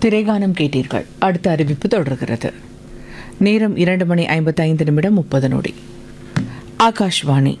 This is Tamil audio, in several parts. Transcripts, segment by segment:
திரைகானம் கேட்டீர்கள் அடுத்த அறிவிப்பு தொடர்கிறது நேரம் இரண்டு மணி ஐம்பத்தைந்து நிமிடம் முப்பது நொடி ஆகாஷ்வாணி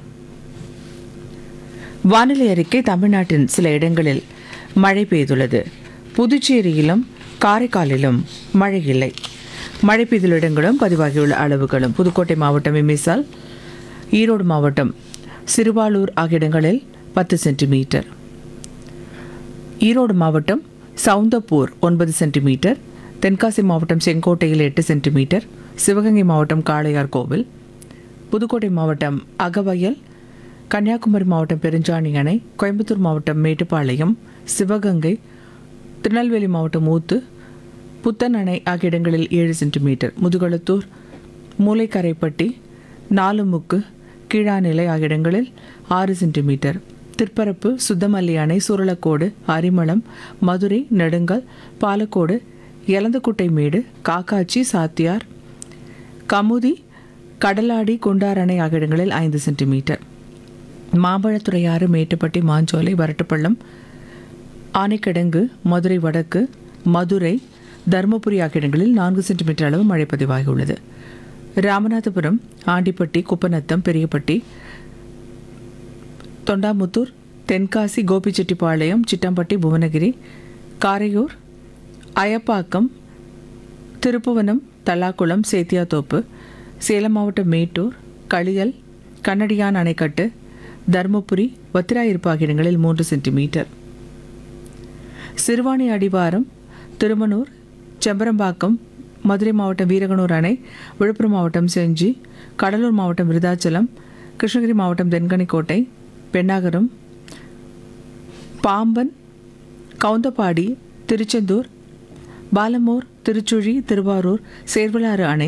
வானிலை அறிக்கை தமிழ்நாட்டின் சில இடங்களில் மழை பெய்துள்ளது புதுச்சேரியிலும் காரைக்காலிலும் மழை இல்லை மழை பெய்துள்ள இடங்களும் பதிவாகியுள்ள அளவுகளும் புதுக்கோட்டை மாவட்டம் இமிசால் ஈரோடு மாவட்டம் சிறுவாலூர் ஆகிய இடங்களில் பத்து சென்டிமீட்டர் ஈரோடு மாவட்டம் சவுந்தப்பூர் ஒன்பது சென்டிமீட்டர் தென்காசி மாவட்டம் செங்கோட்டையில் எட்டு சென்டிமீட்டர் சிவகங்கை மாவட்டம் காளையார் கோவில் புதுக்கோட்டை மாவட்டம் அகவயல் கன்னியாகுமரி மாவட்டம் பெருஞ்சாணி அணை கோயம்புத்தூர் மாவட்டம் மேட்டுப்பாளையம் சிவகங்கை திருநெல்வேலி மாவட்டம் ஊத்து புத்தன் அணை ஆகிய இடங்களில் ஏழு சென்டிமீட்டர் முதுகளத்தூர் மூளைக்கரைப்பட்டி நாலுமுக்கு கீழாநிலை ஆகிய இடங்களில் ஆறு சென்டிமீட்டர் திருப்பரப்பு சுத்தமல்லி அணை சுருளக்கோடு அரிமளம் மதுரை நெடுங்கல் பாலக்கோடு எலந்தக்குட்டை மேடு காக்காச்சி சாத்தியார் கமுதி கடலாடி குண்டார் அணை ஆகிய இடங்களில் ஐந்து சென்டிமீட்டர் மாம்பழத்துறையாறு மேட்டுப்பட்டி மாஞ்சோலை வரட்டுப்பள்ளம் ஆனைக்கிடங்கு மதுரை வடக்கு மதுரை தருமபுரி ஆகிய இடங்களில் நான்கு சென்டிமீட்டர் அளவு மழை பதிவாகியுள்ளது ராமநாதபுரம் ஆண்டிப்பட்டி குப்பநத்தம் பெரியப்பட்டி தொண்டாமுத்தூர் தென்காசி கோபிச்செட்டிப்பாளையம் சிட்டம்பட்டி புவனகிரி காரையூர் அயப்பாக்கம் திருப்புவனம் தல்லாக்குளம் சேத்தியாத்தோப்பு சேலம் மாவட்டம் மேட்டூர் களியல் கண்ணடியான் அணைக்கட்டு தருமபுரி வத்திராயிருப்பு ஆகிய இடங்களில் மூன்று சென்டிமீட்டர் சிறுவாணி அடிவாரம் திருமணூர் செம்பரம்பாக்கம் மதுரை மாவட்டம் வீரகனூர் அணை விழுப்புரம் மாவட்டம் செஞ்சி கடலூர் மாவட்டம் விருதாச்சலம் கிருஷ்ணகிரி மாவட்டம் தென்கனிக்கோட்டை பெண்ணாகரம் பாம்பன் கவுந்தப்பாடி திருச்செந்தூர் பாலமூர் திருச்சுழி திருவாரூர் சேர்வலாறு அணை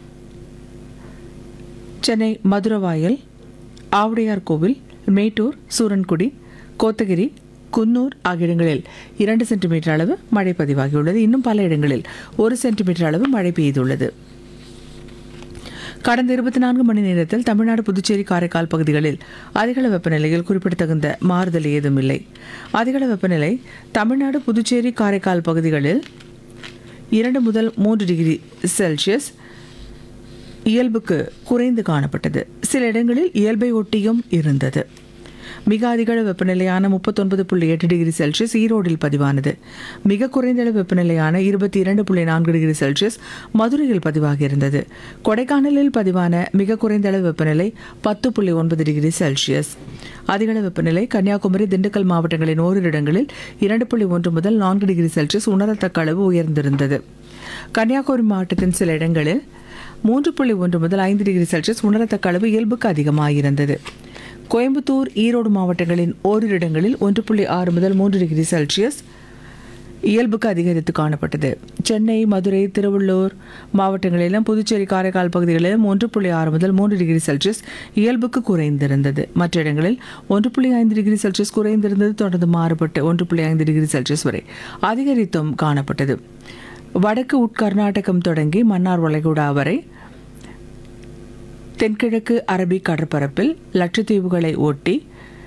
சென்னை மதுரவாயல் ஆவுடையார் கோவில் மேட்டூர் சூரன்குடி கோத்தகிரி குன்னூர் ஆகிய இடங்களில் இரண்டு சென்டிமீட்டர் அளவு மழை பதிவாகியுள்ளது இன்னும் பல இடங்களில் ஒரு சென்டிமீட்டர் அளவு மழை பெய்துள்ளது கடந்த இருபத்தி நான்கு மணி நேரத்தில் தமிழ்நாடு புதுச்சேரி காரைக்கால் பகுதிகளில் அதிகள வெப்பநிலையில் குறிப்பிடத்தகுந்த மாறுதல் ஏதும் இல்லை அதிகள வெப்பநிலை தமிழ்நாடு புதுச்சேரி காரைக்கால் பகுதிகளில் இரண்டு முதல் மூன்று டிகிரி செல்சியஸ் இயல்புக்கு குறைந்து காணப்பட்டது சில இடங்களில் இயல்பை ஒட்டியும் இருந்தது மிக அதிகள வெப்பநிலையான முப்பத்தொன்பது புள்ளி எட்டு டிகிரி செல்சியஸ் ஈரோடில் பதிவானது மிக குறைந்த அளவு வெப்பநிலையான இருபத்தி இரண்டு புள்ளி நான்கு டிகிரி செல்சியஸ் மதுரையில் பதிவாகியிருந்தது கொடைக்கானலில் பதிவான மிக குறைந்த அளவு வெப்பநிலை பத்து புள்ளி ஒன்பது டிகிரி செல்சியஸ் அதிகள வெப்பநிலை கன்னியாகுமரி திண்டுக்கல் மாவட்டங்களின் ஓரிரு இடங்களில் இரண்டு புள்ளி ஒன்று முதல் நான்கு டிகிரி செல்சியஸ் உணரத்தக்க அளவு உயர்ந்திருந்தது கன்னியாகுமரி மாவட்டத்தின் சில இடங்களில் மூன்று புள்ளி ஒன்று முதல் ஐந்து டிகிரி செல்சியஸ் உணரத்தக்க அளவு இயல்புக்கு அதிகமாகியிருந்தது கோயம்புத்தூர் ஈரோடு மாவட்டங்களின் ஓரிரு இடங்களில் ஒன்று புள்ளி ஆறு முதல் மூன்று டிகிரி செல்சியஸ் இயல்புக்கு அதிகரித்து காணப்பட்டது சென்னை மதுரை திருவள்ளூர் மாவட்டங்களிலும் புதுச்சேரி காரைக்கால் பகுதிகளிலும் ஒன்று புள்ளி ஆறு முதல் மூன்று டிகிரி செல்சியஸ் இயல்புக்கு குறைந்திருந்தது மற்ற இடங்களில் ஒன்று புள்ளி ஐந்து டிகிரி செல்சியஸ் குறைந்திருந்தது தொடர்ந்து மாறுபட்டு ஒன்று புள்ளி ஐந்து டிகிரி செல்சியஸ் வரை அதிகரித்தும் காணப்பட்டது வடக்கு உட்கர்நாடகம் தொடங்கி மன்னார் வளைகுடா வரை தென்கிழக்கு அரபிக் கடற்பரப்பில் லட்சத்தீவுகளை ஒட்டி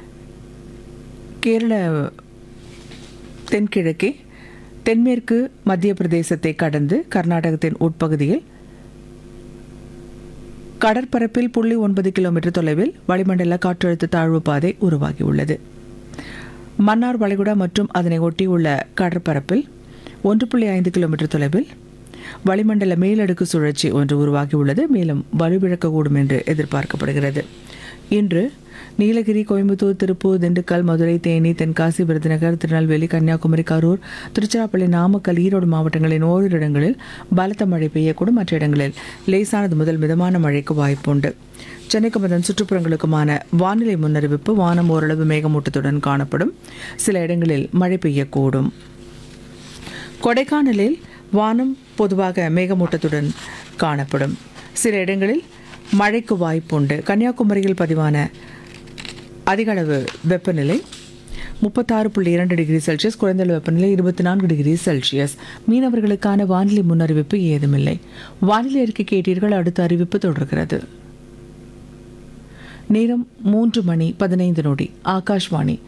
கேரள தென்கிழக்கே தென்மேற்கு மத்திய பிரதேசத்தை கடந்து கர்நாடகத்தின் உட்பகுதியில் கடற்பரப்பில் புள்ளி ஒன்பது கிலோமீட்டர் தொலைவில் வளிமண்டல காற்றழுத்த தாழ்வு பாதை உருவாகியுள்ளது மன்னார் வளைகுடா மற்றும் அதனை ஒட்டியுள்ள கடற்பரப்பில் ஒன்று புள்ளி ஐந்து கிலோமீட்டர் தொலைவில் வளிமண்டல மேலடுக்கு சுழற்சி ஒன்று உருவாகியுள்ளது மேலும் வலுவிழக்கக்கூடும் என்று எதிர்பார்க்கப்படுகிறது இன்று நீலகிரி கோயம்புத்தூர் திருப்பூர் திண்டுக்கல் மதுரை தேனி தென்காசி விருதுநகர் திருநெல்வேலி கன்னியாகுமரி கரூர் திருச்சிராப்பள்ளி நாமக்கல் ஈரோடு மாவட்டங்களின் ஓரிரு இடங்களில் பலத்த மழை பெய்யக்கூடும் மற்ற இடங்களில் லேசானது முதல் மிதமான மழைக்கு வாய்ப்புண்டு சென்னைக்கு அதன் சுற்றுப்புறங்களுக்குமான வானிலை முன்னறிவிப்பு வானம் ஓரளவு மேகமூட்டத்துடன் காணப்படும் சில இடங்களில் மழை பெய்யக்கூடும் கொடைக்கானலில் வானம் பொதுவாக மேகமூட்டத்துடன் காணப்படும் சில இடங்களில் மழைக்கு வாய்ப்புண்டு கன்னியாகுமரியில் பதிவான அதிகளவு வெப்பநிலை முப்பத்தாறு புள்ளி இரண்டு டிகிரி செல்சியஸ் குறைந்த அளவு வெப்பநிலை இருபத்தி நான்கு டிகிரி செல்சியஸ் மீனவர்களுக்கான வானிலை முன்னறிவிப்பு ஏதுமில்லை வானிலை அறிக்கை கேட்டீர்கள் அடுத்த அறிவிப்பு தொடர்கிறது நேரம் மூன்று மணி பதினைந்து நொடி ஆகாஷ்வாணி